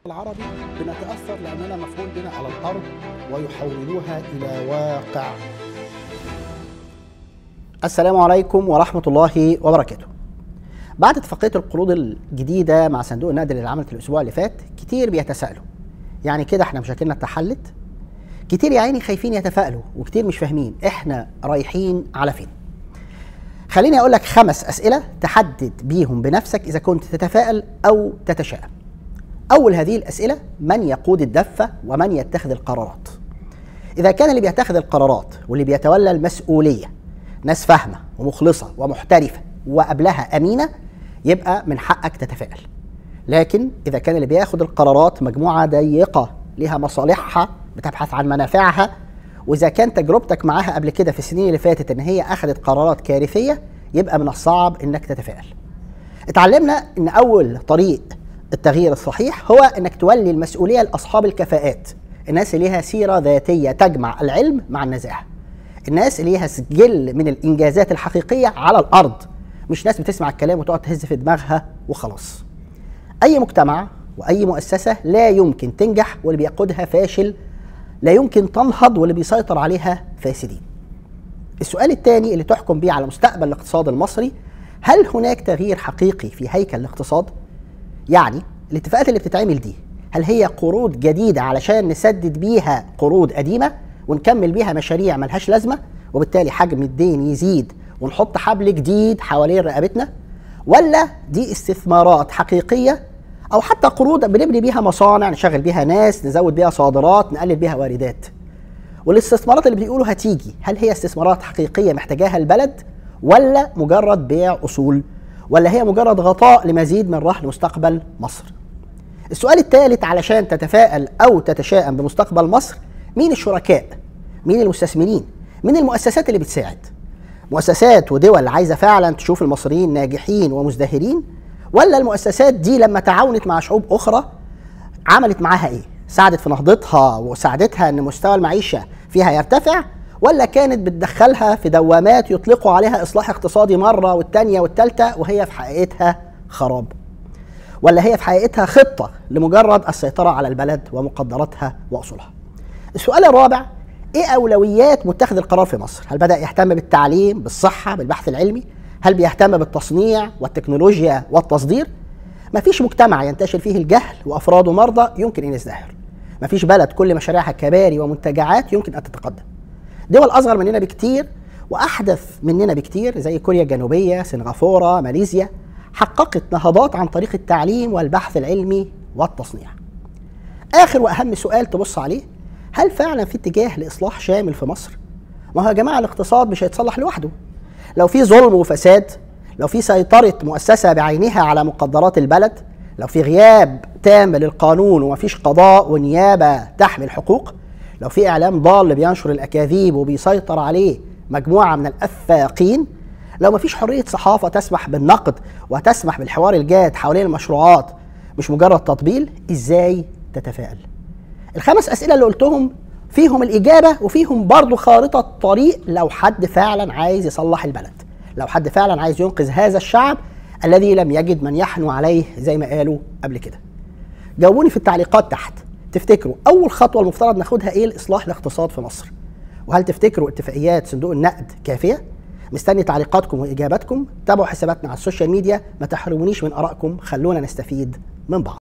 العربي بنتأثر لأننا مفعول بنا على الأرض ويحولوها إلى واقع السلام عليكم ورحمة الله وبركاته بعد اتفاقية القروض الجديدة مع صندوق النقد اللي عملت الأسبوع اللي فات كتير بيتساءلوا يعني كده احنا مشاكلنا اتحلت كتير يا عيني خايفين يتفائلوا وكتير مش فاهمين احنا رايحين على فين خليني اقول لك خمس اسئله تحدد بيهم بنفسك اذا كنت تتفائل او تتشائم اول هذه الاسئله من يقود الدفه ومن يتخذ القرارات اذا كان اللي بيتخذ القرارات واللي بيتولى المسؤوليه ناس فاهمه ومخلصه ومحترفه وقبلها امينه يبقى من حقك تتفائل لكن اذا كان اللي بياخد القرارات مجموعه ضيقه لها مصالحها بتبحث عن منافعها واذا كان تجربتك معاها قبل كده في السنين اللي فاتت ان هي اخذت قرارات كارثيه يبقى من الصعب انك تتفائل اتعلمنا ان اول طريق التغيير الصحيح هو انك تولي المسؤوليه لاصحاب الكفاءات الناس اللي ليها سيره ذاتيه تجمع العلم مع النزاهه الناس اللي ليها سجل من الانجازات الحقيقيه على الارض مش ناس بتسمع الكلام وتقعد تهز في دماغها وخلاص اي مجتمع واي مؤسسه لا يمكن تنجح واللي بيقودها فاشل لا يمكن تنهض واللي بيسيطر عليها فاسدين السؤال الثاني اللي تحكم به على مستقبل الاقتصاد المصري هل هناك تغيير حقيقي في هيكل الاقتصاد يعني الاتفاقات اللي بتتعمل دي هل هي قروض جديدة علشان نسدد بيها قروض قديمة ونكمل بيها مشاريع ملهاش لازمة وبالتالي حجم الدين يزيد ونحط حبل جديد حوالين رقبتنا ولا دي استثمارات حقيقية أو حتى قروض بنبني بيها مصانع نشغل بيها ناس نزود بيها صادرات نقلل بيها واردات والاستثمارات اللي بيقولوا هتيجي هل هي استثمارات حقيقية محتاجاها البلد ولا مجرد بيع أصول ولا هي مجرد غطاء لمزيد من رهن مستقبل مصر السؤال الثالث علشان تتفائل أو تتشائم بمستقبل مصر مين الشركاء مين المستثمرين مين المؤسسات اللي بتساعد مؤسسات ودول عايزة فعلا تشوف المصريين ناجحين ومزدهرين ولا المؤسسات دي لما تعاونت مع شعوب أخرى عملت معاها إيه ساعدت في نهضتها وساعدتها ان مستوى المعيشه فيها يرتفع ولا كانت بتدخلها في دوامات يطلقوا عليها اصلاح اقتصادي مره والتانيه والتالته وهي في حقيقتها خراب ولا هي في حقيقتها خطه لمجرد السيطره على البلد ومقدراتها واصولها السؤال الرابع ايه اولويات متخذ القرار في مصر هل بدا يهتم بالتعليم بالصحه بالبحث العلمي هل بيهتم بالتصنيع والتكنولوجيا والتصدير مفيش مجتمع ينتشر فيه الجهل وافراده مرضى يمكن ان يزدهر مفيش بلد كل مشاريعها كباري ومنتجعات يمكن ان تتقدم دول اصغر مننا بكتير واحدث مننا بكتير زي كوريا الجنوبيه سنغافوره ماليزيا حققت نهضات عن طريق التعليم والبحث العلمي والتصنيع اخر واهم سؤال تبص عليه هل فعلا في اتجاه لاصلاح شامل في مصر ما هو يا جماعه الاقتصاد مش هيتصلح لوحده لو في ظلم وفساد لو في سيطره مؤسسه بعينها على مقدرات البلد لو في غياب تام للقانون ومفيش قضاء ونيابه تحمي الحقوق لو في اعلام ضال بينشر الاكاذيب وبيسيطر عليه مجموعه من الافاقين لو مفيش حريه صحافه تسمح بالنقد وتسمح بالحوار الجاد حوالين المشروعات مش مجرد تطبيل ازاي تتفائل الخمس اسئله اللي قلتهم فيهم الاجابه وفيهم برضو خارطه طريق لو حد فعلا عايز يصلح البلد لو حد فعلا عايز ينقذ هذا الشعب الذي لم يجد من يحنو عليه زي ما قالوا قبل كده جاوبوني في التعليقات تحت تفتكروا اول خطوه المفترض ناخدها ايه لاصلاح الاقتصاد في مصر وهل تفتكروا اتفاقيات صندوق النقد كافيه مستني تعليقاتكم واجاباتكم تابعوا حساباتنا على السوشيال ميديا ما تحرمونيش من ارائكم خلونا نستفيد من بعض